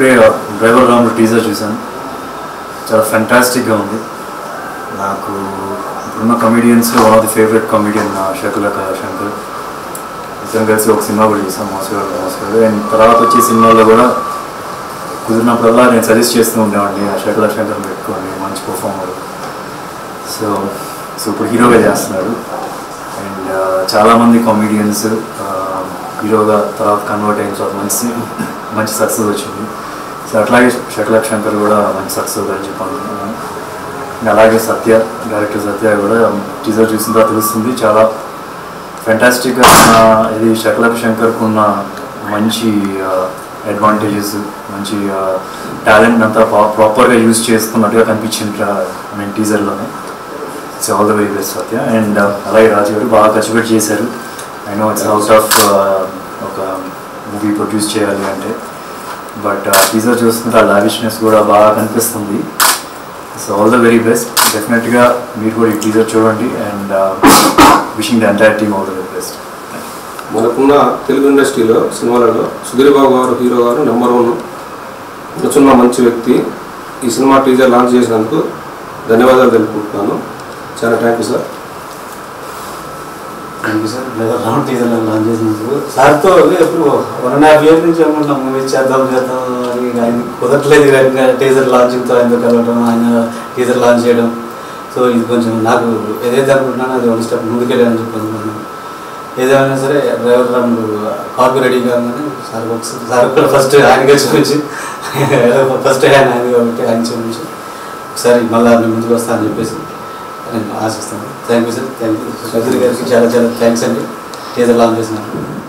ఇప్పుడే డ్రైవర్ రాముడు టీజర్ చూశాను చాలా ఫెంటాస్టిక్గా ఉంది నాకు ఇప్పుడున్న కమెడియన్స్లో one of the favourite comedian Shakalaka Shankar ఇద్దరం కలిసి ఒక సినిమా కూడా చూసాం మోసగాడు మోసగాడు అండ్ తర్వాత వచ్చే సినిమాల్లో కూడా కుదిరినప్పుడల్లా నేను సజెస్ట్ చేస్తూ ఉండేవాడిని ఆ శకుల శంకర్ పెట్టుకోండి మంచి పర్ఫార్మర్ సో సో ఇప్పుడు హీరోగా చేస్తున్నాడు అండ్ చాలామంది కామెడియన్స్ హీరోగా తర్వాత కన్వర్ట్ అయిన తర్వాత మంచి మంచి సక్సెస్ వచ్చింది సో అట్లాగే షకలక్ శంకర్ కూడా మంచి సక్సెస్ అవుతారని చెప్పి అనుకుంటున్నాను అండ్ అలాగే సత్య డైరెక్టర్ సత్య కూడా టీజర్ చూసిన తర్వాత తెలుస్తుంది చాలా ఫెంటాస్టిక్గా ఉన్న ఇది షకలక్ శంకర్కు ఉన్న మంచి అడ్వాంటేజెస్ మంచి టాలెంట్ అంతా ప్రాపర్గా యూజ్ చేసుకున్నట్టుగా కనిపించింది ఐ మీన్ టీజర్లోనే it's all the very best Satya and అలాగే రాజు గారు బాగా కష్టపడి చేశారు I know it's out of ఒక మూవీ ప్రొడ్యూస్ చేయాలి అంటే బట్ టీజర్ చూస్తుంటే ఆ లావిష్నెస్ కూడా బాగా కనిపిస్తుంది so all the very best డెఫినెట్గా మీరు కూడా ఈ టీజర్ చూడండి and wishing the entire team all the very best మనకున్న తెలుగు ఇండస్ట్రీలో సినిమాలలో సుధీర్ బాబు గారు హీరో గారు నెంబర్ వన్ కూర్చున్న మంచి వ్యక్తి ఈ సినిమా టీజర్ లాంచ్ చేసినందుకు ధన్యవాదాలు తెలుపుకుంటున్నాను చాలా thank you sir thank you sir driver round teaser launch చేసినందుకు సార్తో ఎప్పుడు వన్ అండ్ హాఫ్ ఇయర్ నుంచి అనుకుంటున్నాం మూవీ చేద్దాం చేద్దాం అని ఆయన కుదరట్లేదు ఇంకా టీజర్ లాంచింగ్తో ఆయనతో కలవడం ఆయన టీజర్ లాంచ్ చేయడం సో ఇది కొంచెం నాకు ఏదైతే అనుకుంటున్నానో అది వన్ స్టెప్ ముందుకెళ్ళాలని చెప్పి అనుకున్నాను ఏదేమైనా సరే డ్రైవర్ రౌండ్ కాపీ రెడీ కాగానే సార్ ఒకసారి సార్ కూడా ఫస్ట్ ఆయనగా చూపించి ఫస్ట్ ఆయన ఆయన కాబట్టి ఆయన చూపించి ఒకసారి మళ్ళీ మీ ముందుకు వస్తా అని చెప్పేసి నేను ఆశిస్తాను thank you sir thank you Chowdary గారికి చాలా చాలా థ్యాంక్స్ అండి టీజర్ లాంచ్ చేసినారు